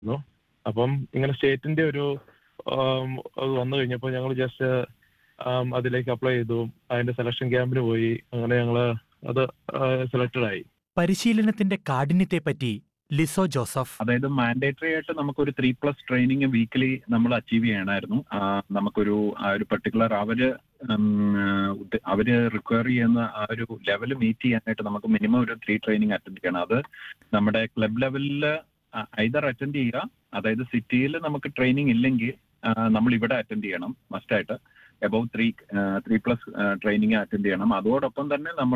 ആയിരുന്നു അപ്പം ഇങ്ങനെ സ്റ്റേറ്റിന്റെ ഒരു ആം, അത് വന്നു കഴിഞ്ഞപ്പോൾ ഞങ്ങൾ ജസ്റ്റ് അതിലേക്ക് അപ്ലൈ ചെയ്തു അതിന്റെ സെലക്ഷൻ ക്യാമ്പിന് പോയി അങ്ങനെ ഞങ്ങള് അത് സെലക്ടഡ് ആയി പരിശീലനത്തിന്റെ കാഠിന്യത്തെപ്പറ്റി ലിസോ ജോസഫ് അതായത് മാൻഡേറ്ററി ആയിട്ട് നമുക്കൊരു ത്രീ പ്ലസ് ട്രെയിനിങ് വീക്കിലി നമ്മൾ അച്ചീവ് ചെയ്യണമായിരുന്നു ആ, നമുക്കൊരു ആ ഒരു പെർട്ടിക്കുലർ അവര് ഉം, ഉദ്ദ- അവര് റിക്വയർ ചെയ്യുന്ന ആ ഒരു ലെവൽ മീറ്റ് ചെയ്യാനായിട്ട് നമുക്ക് മിനിമം ഒരു ത്രീ ട്രെയിനിങ് അറ്റൻഡ് ചെയ്യണം അത് നമ്മുടെ ക്ലബ് ലെവലിൽ ഐദർ അറ്റൻഡ് ചെയ്യുക അതായത് സിറ്റിയിൽ നമുക്ക് ട്രെയിനിങ് ഇല്ലെങ്കിൽ ആ, നമ്മൾ ഇവിടെ അറ്റൻഡ് ചെയ്യണം മസ്റ്റായിട്ട് above three three plus training attend ചെയ്യണം അതോടൊപ്പം തന്നെ നമ്മൾ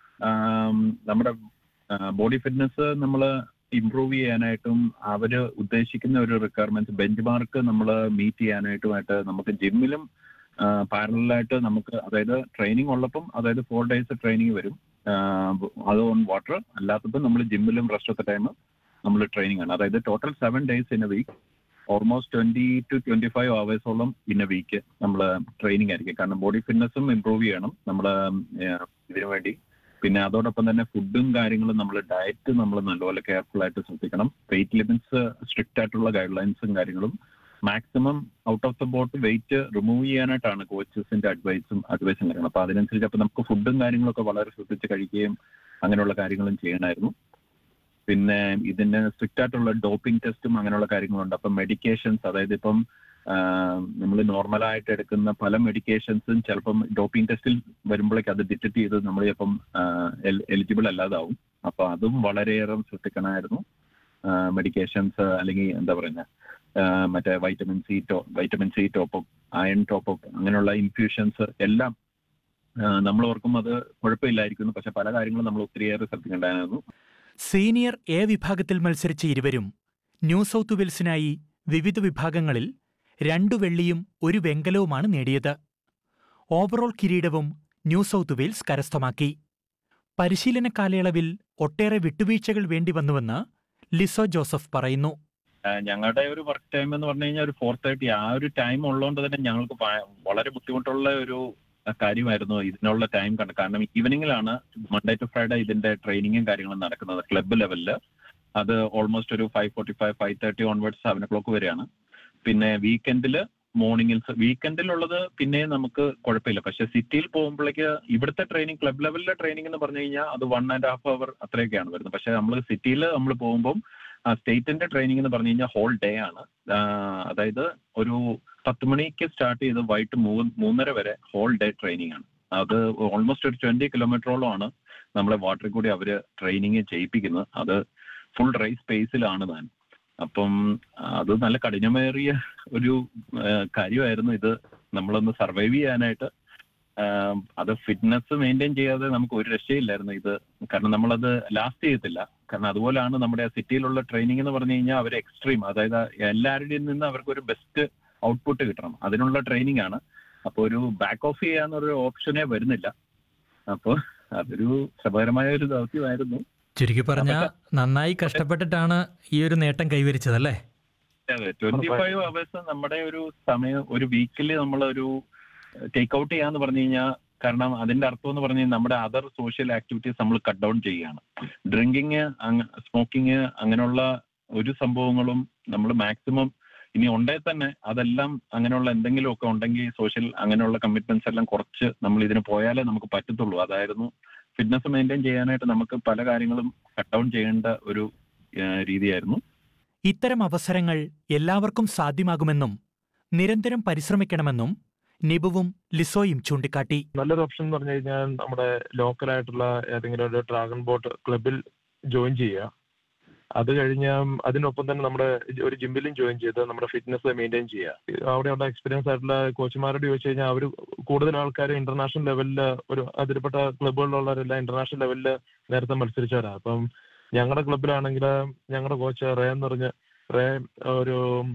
നമ്മുടെ ബോഡി ഫിറ്റ്നസ് നമ്മൾ ഇംപ്രൂവ് ചെയ്യാനായിട്ടും അവര് ഉദ്ദേശിക്കുന്ന ഒരു റിക്വയർമെന്റ് ബെഞ്ച് മാർക്ക് നമ്മൾ മീറ്റ് ചെയ്യാനായിട്ടുമായിട്ട് നമുക്ക് ജിമ്മിലും പാരലായിട്ട് നമുക്ക് അതായത് ട്രെയിനിങ് ഉള്ളപ്പം അതായത് ഫോർ ഡേയ്സ് ട്രെയിനിങ് വരും ആഹ് അത് ഓൺ വാട്ടർ അല്ലാത്തപ്പോൾ നമ്മൾ ജിമ്മിലും റെസ്റ്റ് ഓഫ് ദ ടൈം നമ്മൾ ട്രെയിനിങ് ആണ് അതായത് total seven days in a week almost twenty two twenty five അവേഴ്സോളം ഇൻ എ വീക്ക് നമ്മൾ ട്രെയിനിങ് ആയിരിക്കും കാരണം ബോഡി ഫിറ്റ്നസും ഇംപ്രൂവ് ചെയ്യണം നമ്മൾ ഇതിനു വേണ്ടി പിന്നെ അതോടൊപ്പം തന്നെ ഫുഡും കാര്യങ്ങളും നമ്മൾ ഡയറ്റ് നമ്മൾ നല്ലപോലെ കെയർഫുൾ ആയിട്ട് ശ്രദ്ധിക്കണം വെയിറ്റ് ലിമിറ്റ്സ് സ്ട്രിക്റ്റ് ആയിട്ടുള്ള ഗൈഡ് ലൈൻസും കാര്യങ്ങളും maximum out of the boat weight remove ചെയ്യാനായിട്ടാണ് കോച്ചസിന്റെ അഡ്വൈസും അഡ്വൈസും കാര്യങ്ങളും അപ്പൊ അതിനനുസരിച്ച് അപ്പൊ നമുക്ക് ഫുഡും കാര്യങ്ങളൊക്കെ വളരെ ശ്രദ്ധിച്ച് കഴിക്കുകയും അങ്ങനെയുള്ള കാര്യങ്ങളും ചെയ്യണമായിരുന്നു പിന്നെ ഇതിന് സ്ട്രിക്റ്റ് ആയിട്ടുള്ള ഡോപ്പിംഗ് ടെസ്റ്റും അങ്ങനെയുള്ള കാര്യങ്ങളുണ്ട് അപ്പം മെഡിക്കേഷൻസ് അതായത് ഇപ്പം നമ്മൾ നോർമലായിട്ട് എടുക്കുന്ന പല മെഡിക്കേഷൻസും ചിലപ്പം ഡോപ്പിംഗ് ടെസ്റ്റിൽ വരുമ്പോഴേക്ക് അത് ഡിറ്റക്ട് ചെയ്ത് നമ്മൾ ചിലപ്പം എലിജിബിൾ അല്ലാതാവും അപ്പൊ അതും വളരെയേറെ ശ്രദ്ധിക്കണമായിരുന്നു മെഡിക്കേഷൻസ് അല്ലെങ്കിൽ എന്താ പറയുന്ന മറ്റേ vitamin C to vitamin C top up iron top up അങ്ങനെയുള്ള ഇൻഫ്യൂഷൻസ് എല്ലാം നമ്മൾ ഓർക്കും അത് കുഴപ്പമില്ലായിരിക്കുന്നു പക്ഷെ പല കാര്യങ്ങളും നമ്മൾ ഒത്തിരിയേറെ ശ്രദ്ധിക്കേണ്ടതായിരുന്നു സീനിയർ എ വിഭാഗത്തിൽ മത്സരിച്ച ഇരുവരും ന്യൂ സൗത്ത് വെയിൽസിനായി വിവിധ വിഭാഗങ്ങളിൽ രണ്ടു വെള്ളിയും ഒരു വെങ്കലവുമാണ് നേടിയത് ഓവറോൾ കിരീടവും ന്യൂ സൗത്ത് വെയിൽസ് കരസ്ഥമാക്കി പരിശീലന കാലയളവിൽ ഒട്ടേറെ വിട്ടുവീഴ്ചകൾ വേണ്ടിവന്നുവെന്ന് ലിസോ ജോസഫ് പറയുന്നു ആഹ് ഞങ്ങളുടെ ഒരു വർക്ക് ടൈം എന്ന് പറഞ്ഞു കഴിഞ്ഞാൽ ഒരു ഫോർ തേർട്ടി ആ ഒരു ടൈം ഉള്ളതുകൊണ്ട് തന്നെ ഞങ്ങൾക്ക് ഭയ- വളരെ ബുദ്ധിമുട്ടുള്ള ഒരു കാര്യമായിരുന്നു ഇതിനുള്ള ടൈം കണ്ട് കാരണം ഈവനിങ്ങിലാണ് മൺഡേ ടു ഫ്രൈഡേ ഇതിന്റെ ട്രെയിനിങ്ങും കാര്യങ്ങളും നടക്കുന്നത് ക്ലബ്ബ് ലെവലിൽ അത് ഓൾമോസ്റ്റ് ഒരു five forty five five thirty onwards seven o'clock വരെയാണ് പിന്നെ വീക്കെൻഡിൽ മോർണിംഗിൽ വീക്കെൻഡിലുള്ളത് പിന്നെ നമുക്ക് കുഴപ്പമില്ല പക്ഷെ സിറ്റിയിൽ പോകുമ്പോഴേക്ക് ഇവിടുത്തെ ട്രെയിനിങ് ക്ലബ് ലെവലിലെ ട്രെയിനിങ് എന്ന് പറഞ്ഞു കഴിഞ്ഞാൽ അത് വൺ ആൻഡ് ഹാഫ് അവർ അത്രയൊക്കെയാണ് വരുന്നത് പക്ഷെ നമ്മൾ സിറ്റിയിൽ നമ്മൾ പോകുമ്പോൾ സ്റ്റേറ്റിന്റെ ട്രെയിനിങ് എന്ന് പറഞ്ഞു കഴിഞ്ഞാൽ ഹോൾ ഡേ ആണ് ആ, അതായത് ഒരു പത്ത് മണിക്ക് സ്റ്റാർട്ട് ചെയ്ത് വൈകിട്ട് മൂന്ന് മൂന്നര വരെ ഹോൾ ഡേ ട്രെയിനിങ് ആണ് അത് ഓൾമോസ്റ്റ് ഒരു ട്വന്റി കിലോമീറ്ററോളം ആണ് നമ്മളെ വാട്ടറിൽ കൂടി അവര് ട്രെയിനിങ് ചെയ്യിപ്പിക്കുന്നത് അത് ഫുൾ ഡ്രൈ സ്പേസിലാണ് താൻ അപ്പം അത് നല്ല കഠിനമേറിയ ഒരു ആ, കാര്യമായിരുന്നു ഇത് നമ്മളൊന്ന് സർവൈവ് ചെയ്യാനായിട്ട് ആ, അത് ഫിറ്റ്നസ് മെയിൻറ്റെയിൻ ചെയ്യാതെ നമുക്ക് ഒരു രക്ഷയില്ലായിരുന്നു ഇത് കാരണം നമ്മളത് ലാസ്റ്റ് ചെയ്യത്തില്ല കാരണം അതുപോലെയാണ് നമ്മുടെ സിറ്റിയിലുള്ള ട്രെയിനിങ് എന്ന് പറഞ്ഞു കഴിഞ്ഞാൽ അവർ എക്സ്ട്രീം അതായത് എല്ലാവരുടെയും നിന്ന് അവർക്ക് ഒരു ബെസ്റ്റ് ഔട്ട്പുട്ട് കിട്ടണം അതിനുള്ള ട്രെയിനിങ് ആണ് അപ്പോൾ ഒരു ബാക്ക് ഓഫ് ചെയ്യാന്നൊരു ഓപ്ഷനേ വരുന്നില്ല അപ്പോൾ അതൊരു ശ്രമകരമായ ഒരു ദൗത്യമായിരുന്നു ചുരുക്കി പറഞ്ഞ നന്നായി കഷ്ടപ്പെട്ടിട്ടാണ് ഈ ഒരു നേട്ടം കൈവരിച്ചതല്ലേ ട്വന്റി ഫൈവ് അവേഴ്സ് നമ്മുടെ ഒരു സമയം ഒരു വീക്കിൽ നമ്മളൊരു ടേക്ക് ഔട്ട് ചെയ്യാന്ന് പറഞ്ഞു കഴിഞ്ഞാൽ കാരണം അതിന്റെ അർത്ഥം എന്ന് പറഞ്ഞു കഴിഞ്ഞാൽ നമ്മുടെ അതർ സോഷ്യൽ ആക്ടിവിറ്റീസ് നമ്മൾ കട്ട് ഡൗൺ ചെയ്യുകയാണ് ഡ്രിങ്കിങ് സ്മോക്കിങ് അങ്ങനെയുള്ള ഒരു സംഭവങ്ങളും നമ്മൾ മാക്സിമം ഇനി ഉണ്ടേ തന്നെ അതെല്ലാം അങ്ങനെയുള്ള എന്തെങ്കിലും ഒക്കെ ഉണ്ടെങ്കിൽ സോഷ്യൽ അങ്ങനെയുള്ള കമ്മിറ്റ്മെന്റ്സ് എല്ലാം കുറച്ച് നമ്മൾ ഇതിന് പോയാലേ നമുക്ക് പറ്റത്തുള്ളൂ അതായിരുന്നു ഫിറ്റ്നസ് മെയിൻറ്റെയിൻ ചെയ്യാനായിട്ട് നമുക്ക് പല കാര്യങ്ങളും കട്ട് ഡൗൺ ചെയ്യേണ്ട ഒരു ഏഹ്, രീതിയായിരുന്നു ഇത്തരം അവസരങ്ങൾ എല്ലാവർക്കും സാധ്യമാകുമെന്നും നിരന്തരം പരിശ്രമിക്കണമെന്നും നിബുവും ലിസോയും ചൂണ്ടിക്കാട്ടി നല്ലൊരു ഓപ്ഷൻ എന്ന് പറഞ്ഞു കഴിഞ്ഞാൽ നമ്മുടെ ലോക്കൽ ആയിട്ടുള്ള ഏതെങ്കിലും ഒരു ഡ്രാഗൺ ബോട്ട് ക്ലബിൽ ജോയിൻ ചെയ്യുക അത് കഴിഞ്ഞ് അതിനൊപ്പം തന്നെ നമ്മുടെ ഒരു ജിമ്മിലും ജോയിൻ ചെയ്ത് നമ്മുടെ ഫിറ്റ്നസ് മെയിൻറ്റെയിൻ ചെയ്യുക അവിടെയുള്ള എക്സ്പീരിയൻസ് ആയിട്ടുള്ള കോച്ചുമാരോട് ചോദിച്ചു കഴിഞ്ഞാൽ അവർ കൂടുതൽ ആൾക്കാർ ഇന്റർനാഷണൽ ലെവലിൽ ഒരു അതിൽപ്പെട്ട ക്ലബുകളിലുള്ളവരെല്ലാം ഇന്റർനാഷണൽ ലെവലിൽ നേരത്തെ മത്സരിച്ചവരാ അപ്പം ഞങ്ങളുടെ ക്ലബിലാണെങ്കിൽ ഞങ്ങളുടെ കോച്ച് റേ എന്ന് പറഞ്ഞ് റേ ഒരു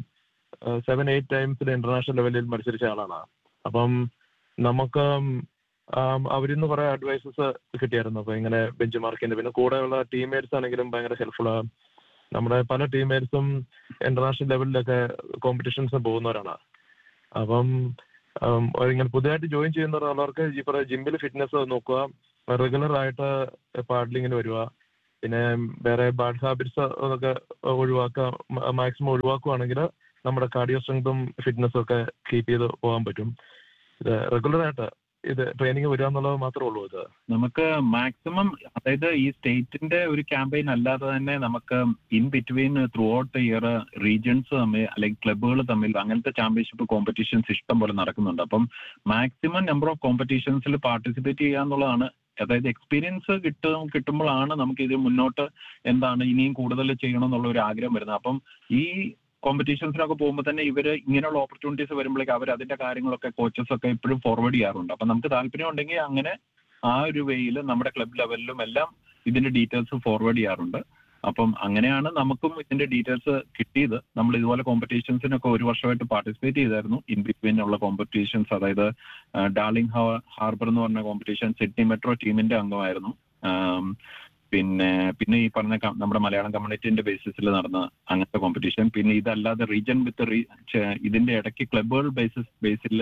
സെവൻ എയ്റ്റ് ടൈംസിൽ ഇന്റർനാഷണൽ ലെവലിൽ മത്സരിച്ച ആളാണ് അപ്പം നമുക്ക് ആം, അവരിന്ന് കുറെ അഡ്വൈസസ് കിട്ടിയായിരുന്നു അപ്പൊ ഇങ്ങനെ ബെഞ്ച് മാർക്കിന്റെ പിന്നെ കൂടെയുള്ള ടീംമേറ്റ്സ് ആണെങ്കിലും ഭയങ്കര ഹെൽപ്ഫുള്ളാ നമ്മുടെ പല ടീംമേറ്റ്സും ഇന്റർനാഷണൽ ലെവലിലൊക്കെ കോമ്പറ്റീഷൻസ് പോകുന്നവരാണ് അപ്പം ആം, ഇങ്ങനെ പുതിയതായിട്ട് ജോയിൻ ചെയ്യുന്നവർക്ക് ഈ പറയുന്ന ജിമ്മിൽ ഫിറ്റ്നസ് നോക്കുക റെഗുലർ ആയിട്ട് പാഡ്ലിങ്ങിന് വരിക പിന്നെ വേറെ ബാഡ് ഹാബിറ്റ്സ് ഒക്കെ ഒഴിവാക്കാം മാക്സിമം ഒഴിവാക്കുവാണെങ്കിൽ നമ്മുടെ കാർഡിയോ സ്ട്രെങ്തും ഫിറ്റ്നസും ഒക്കെ കീപ്പ് ചെയ്ത് പോകാൻ പറ്റും ഇത് റെഗുലർ ആയിട്ട് ഇത് ട്രെയിനിങ് വരിക എന്നുള്ളത് മാത്രമേ ഉള്ളൂ ഇത് നമുക്ക് മാക്സിമം അതായത് ഈ സ്റ്റേറ്റിന്റെ ഒരു ക്യാമ്പയിൻ അല്ലാതെ തന്നെ നമുക്ക് in between throughout the year regions തമ്മിൽ അല്ലെങ്കിൽ ക്ലബ്ബുകൾ തമ്മിൽ അങ്ങനത്തെ ചാമ്പ്യൻഷിപ്പ് കോമ്പറ്റീഷൻസ് ഇഷ്ടം പോലെ നടക്കുന്നുണ്ട് അപ്പം മാക്സിമം നമ്പർ ഓഫ് കോമ്പറ്റീഷൻസിൽ പാർട്ടിസിപ്പേറ്റ് ചെയ്യുക എന്നുള്ളതാണ് അതായത് എക്സ്പീരിയൻസ് കിട്ടും കിട്ടുമ്പോഴാണ് നമുക്ക് ഇത് മുന്നോട്ട് എന്താണ് ഇനിയും കൂടുതൽ ചെയ്യണം എന്നുള്ള ഒരു ആഗ്രഹം വരുന്നത് അപ്പം ഈ കോമ്പറ്റീഷൻസിനൊക്കെ പോകുമ്പോൾ തന്നെ ഇവര് ഇങ്ങനെയുള്ള ഓപ്പർച്യൂണിറ്റീസ് വരുമ്പോഴേക്ക് അവർ അതിന്റെ കാര്യങ്ങളൊക്കെ കോച്ചസ് ഒക്കെ എപ്പോഴും ഫോർവേഡ് ചെയ്യാറുണ്ട് അപ്പൊ നമുക്ക് താല്പര്യം ഉണ്ടെങ്കിൽ അങ്ങനെ ആ ഒരു വേയിൽ നമ്മുടെ ക്ലബ് ലെവലിലും എല്ലാം ഇതിന്റെ ഡീറ്റെയിൽസ് ഫോർവേഡ് ചെയ്യാറുണ്ട് അപ്പം അങ്ങനെയാണ് നമുക്കും ഇതിന്റെ ഡീറ്റെയിൽസ് കിട്ടിയത് നമ്മൾ ഇതുപോലെ കോമ്പറ്റീഷൻസിനൊക്കെ ഒരു വർഷമായിട്ട് പാർട്ടിസിപ്പേറ്റ് ചെയ്തായിരുന്നു ഇൻ ബിറ്റ്വീൻ ഉള്ള കോമ്പറ്റീഷൻസ് അതായത് ഡാർലിംഗ് ഹാർബർ എന്ന് പറഞ്ഞ കോമ്പറ്റീഷൻ സിഡ്നി മെട്രോ ടീമിന്റെ അംഗമായിരുന്നു ആം, പിന്നെ പിന്നെ ഈ പറഞ്ഞ ക- നമ്മുടെ മലയാളം കമ്മ്യൂണിറ്റിന്റെ ബേസിസിൽ നടന്ന അങ്ങനത്തെ കോമ്പറ്റീഷൻ പിന്നെ ഇതല്ലാതെ റീജിയൻ വിത്ത് ഇതിന്റെ ഇടയ്ക്ക് ക്ലബുകൾ ബേസിസ് ബേസിൽ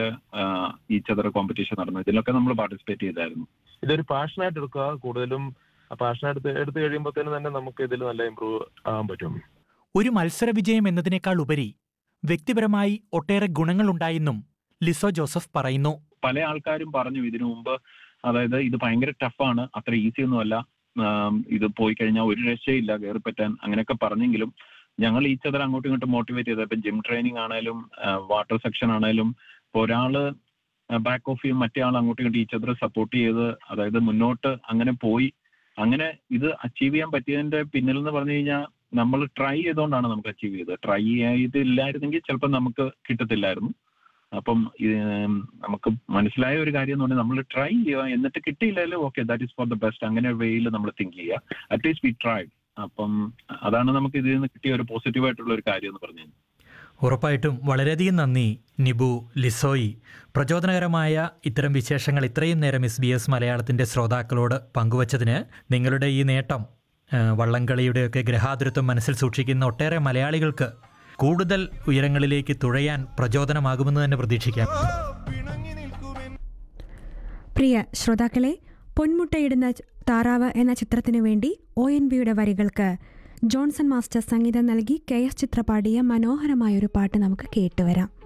ഈ ചതറ കോമ്പറ്റീഷൻ നടന്നു ഇതിലൊക്കെ നമ്മൾ പാർട്ടിസിപ്പേറ്റ് ചെയ്തായിരുന്നു ഇതൊരു പാഷനായിട്ട് എടുക്കുക കൂടുതലും പാഷനായിട്ട് എടുത്തു കഴിയുമ്പോഴത്തേനും തന്നെ നമുക്ക് ഇതിൽ നല്ല ഇമ്പ്രൂവ് ആകാൻ പറ്റും ഒരു മത്സര വിജയം എന്നതിനേക്കാൾ ഉപരി വ്യക്തിപരമായി ഒട്ടേറെ ഗുണങ്ങളുണ്ടായെന്നും ലിസോ ജോസഫ് പറയുന്നു പല ആൾക്കാരും പറഞ്ഞു ഇതിനു മുമ്പ് അതായത് ഇത് ഭയങ്കര ടഫാണ് അത്ര ഈസി ഒന്നുമല്ല ആം, ഇത് പോയി കഴിഞ്ഞാൽ ഒരു രക്ഷയില്ല കയറി പറ്റാൻ അങ്ങനെയൊക്കെ പറഞ്ഞെങ്കിലും ഞങ്ങൾ ഈ ചതർ അങ്ങോട്ടും ഇങ്ങോട്ടും മോട്ടിവേറ്റ് ചെയ്തത് ഇപ്പൊ ജിം ട്രെയിനിങ് ആണേലും വാട്ടർ സെക്ഷൻ ആണേലും ഇപ്പൊ ഒരാള് ബാക്ക് ഓഫ് ചെയ്യും മറ്റേ ആൾ അങ്ങോട്ടും ഇങ്ങോട്ടും ഈ ചതർ സപ്പോർട്ട് ചെയ്ത് അതായത് മുന്നോട്ട് അങ്ങനെ പോയി അങ്ങനെ ഇത് അച്ചീവ് ചെയ്യാൻ പറ്റിയതിന്റെ പിന്നിൽ എന്ന് പറഞ്ഞു കഴിഞ്ഞാൽ നമ്മൾ ട്രൈ ചെയ്തുകൊണ്ടാണ് നമുക്ക് അച്ചീവ് ചെയ്തത് ട്രൈ ചെയ്തില്ലായിരുന്നെങ്കിൽ ചിലപ്പോൾ നമുക്ക് കിട്ടത്തില്ലായിരുന്നു അപ്പം ഇത് നമുക്ക് മനസ്സിലായ ഒരു കാര്യം എന്ന് പറഞ്ഞാൽ നമ്മൾ ട്രൈ ചെയ്യുക എന്നിട്ട് കിട്ടിയില്ലല്ലോ okay that is for the best അങ്ങനെ വേയിൽ നമ്മൾ തിങ്ക് ചെയ്യുക അറ്റ്ലീസ്റ്റ് വി ട്രൈ അപ്പം അതാണ് നമുക്ക് ഇതിൽ നിന്ന് കിട്ടിയ ഒരു പോസിറ്റീവ് ആയിട്ടുള്ള ഒരു കാര്യം എന്ന് പറഞ്ഞു ഉറപ്പായിട്ടും വളരെയധികം നന്ദി നിബു ലിസോയി പ്രചോദനകരമായ ഇത്തരം വിശേഷങ്ങൾ ഇത്രയും നേരം എസ് ബി എസ് മലയാളത്തിൻ്റെ ശ്രോതാക്കളോട് പങ്കുവച്ചതിന് നിങ്ങളുടെ ഈ നേട്ടം ആ, വള്ളംകളിയുടെയൊക്കെ ഗ്രഹാതുരത്വം മനസ്സിൽ സൂക്ഷിക്കുന്ന ഒട്ടേറെ മലയാളികൾക്ക് കൂടുതൽ ഉയരങ്ങളിലേക്ക് തുഴയാൻ പ്രചോദനമാകുമെന്ന് തന്നെ പ്രതീക്ഷിക്കാം പ്രിയ ശ്രോതാക്കളെ പൊന്മുട്ടയിടുന്ന താറാവ് എന്ന ചിത്രത്തിനു വേണ്ടി ഒ എൻ ബിയുടെ വരികൾക്ക് ജോൺസൺ മാസ്റ്റർ സംഗീതം നൽകി കെ എസ് ചിത്ര പാടിയ മനോഹരമായൊരു പാട്ട് നമുക്ക് കേട്ടുവരാം